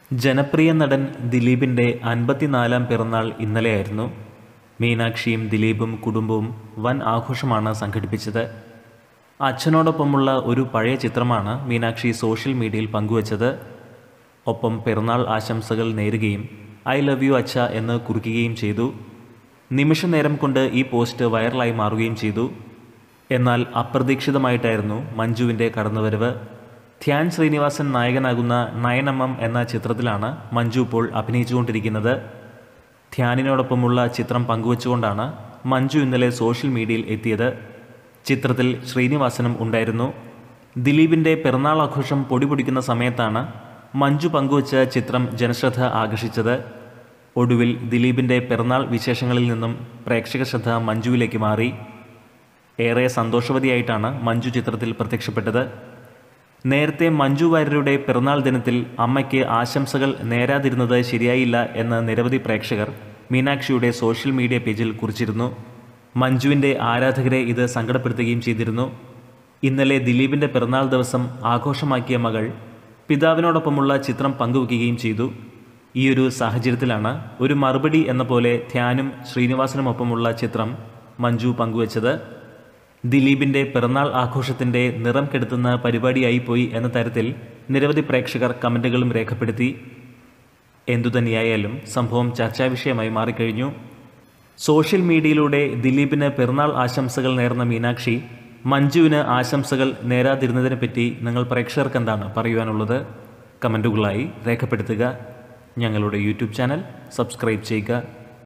ജനപ്രിയ നടൻ ദിലീപിൻ്റെ അൻപത്തിനാലാം പിറന്നാൾ ഇന്നലെയായിരുന്നു മീനാക്ഷിയും ദിലീപും കുടുംബവും വൻ ആഘോഷമാണ് സംഘടിപ്പിച്ചത് അച്ഛനോടൊപ്പമുള്ള ഒരു പഴയ ചിത്രമാണ് മീനാക്ഷി സോഷ്യൽ മീഡിയയിൽ പങ്കുവച്ചത് ഒപ്പം പിറന്നാൾ ആശംസകൾ നേരുകയും ഐ ലവ് യു അച്ഛ എന്ന് കുറിക്കുകയും ചെയ്തു നിമിഷ നേരം കൊണ്ട് ഈ പോസ്റ്റ് വൈറലായി മാറുകയും ചെയ്തു എന്നാൽ അപ്രതീക്ഷിതമായിട്ടായിരുന്നു മഞ്ജുവിൻ്റെ കടന്നുവരവ് ധ്യാൻ ശ്രീനിവാസൻ നായകനാകുന്ന നയനമ്മം എന്ന ചിത്രത്തിലാണ് മഞ്ജു ഇപ്പോൾ അഭിനയിച്ചുകൊണ്ടിരിക്കുന്നത് ധ്യാനിനോടൊപ്പമുള്ള ചിത്രം പങ്കുവച്ചുകൊണ്ടാണ് മഞ്ജു ഇന്നലെ സോഷ്യൽ മീഡിയയിൽ എത്തിയത് ചിത്രത്തിൽ ശ്രീനിവാസനും ഉണ്ടായിരുന്നു ദിലീപിൻ്റെ പിറന്നാൾ ആഘോഷം പൊടിപൊടിക്കുന്ന സമയത്താണ് മഞ്ജു പങ്കുവച്ച ചിത്രം ജനശ്രദ്ധ ആകർഷിച്ചത് ഒടുവിൽ ദിലീപിൻ്റെ പിറന്നാൾ വിശേഷങ്ങളിൽ നിന്നും പ്രേക്ഷക ശ്രദ്ധ മഞ്ജുവിലേക്ക് മാറി ഏറെ സന്തോഷവതിയായിട്ടാണ് മഞ്ജു ചിത്രത്തിൽ പ്രത്യക്ഷപ്പെട്ടത് നേരത്തെ മഞ്ജു വാര്യരുടെ പിറന്നാൾ ദിനത്തിൽ അമ്മയ്ക്ക് ആശംസകൾ നേരാതിരുന്നത് ശരിയായില്ല എന്ന് നിരവധി പ്രേക്ഷകർ മീനാക്ഷിയുടെ സോഷ്യൽ മീഡിയ പേജിൽ കുറിച്ചിരുന്നു മഞ്ജുവിൻ്റെ ആരാധകരെ ഇത് സങ്കടപ്പെടുത്തുകയും ചെയ്തിരുന്നു ഇന്നലെ ദിലീപിൻ്റെ പിറന്നാൾ ദിവസം ആഘോഷമാക്കിയ മകൾ പിതാവിനോടൊപ്പമുള്ള ചിത്രം പങ്കുവയ്ക്കുകയും ചെയ്തു ഈയൊരു സാഹചര്യത്തിലാണ് ഒരു മറുപടി എന്ന പോലെ ധ്യാനും ശ്രീനിവാസനുമൊപ്പമുള്ള ചിത്രം മഞ്ജു പങ്കുവച്ചത് ദിലീപിൻ്റെ പിറന്നാൾ ആഘോഷത്തിൻ്റെ നിറം കെടുത്തുന്ന പരിപാടിയായി പോയി എന്ന തരത്തിൽ നിരവധി പ്രേക്ഷകർ കമൻറ്റുകളും രേഖപ്പെടുത്തി എന്തുതന്നെയായാലും സംഭവം ചർച്ചാ വിഷയമായി മാറിക്കഴിഞ്ഞു സോഷ്യൽ മീഡിയയിലൂടെ ദിലീപിന് പിറന്നാൾ ആശംസകൾ നേർന്ന മീനാക്ഷി മഞ്ജുവിന് ആശംസകൾ നേരാതിരുന്നതിനെപ്പറ്റി നിങ്ങൾ പ്രേക്ഷകർക്ക് എന്താണ് പറയുവാനുള്ളത് കമൻറ്റുകളായി രേഖപ്പെടുത്തുക ഞങ്ങളുടെ യൂട്യൂബ് ചാനൽ സബ്സ്ക്രൈബ് ചെയ്യുക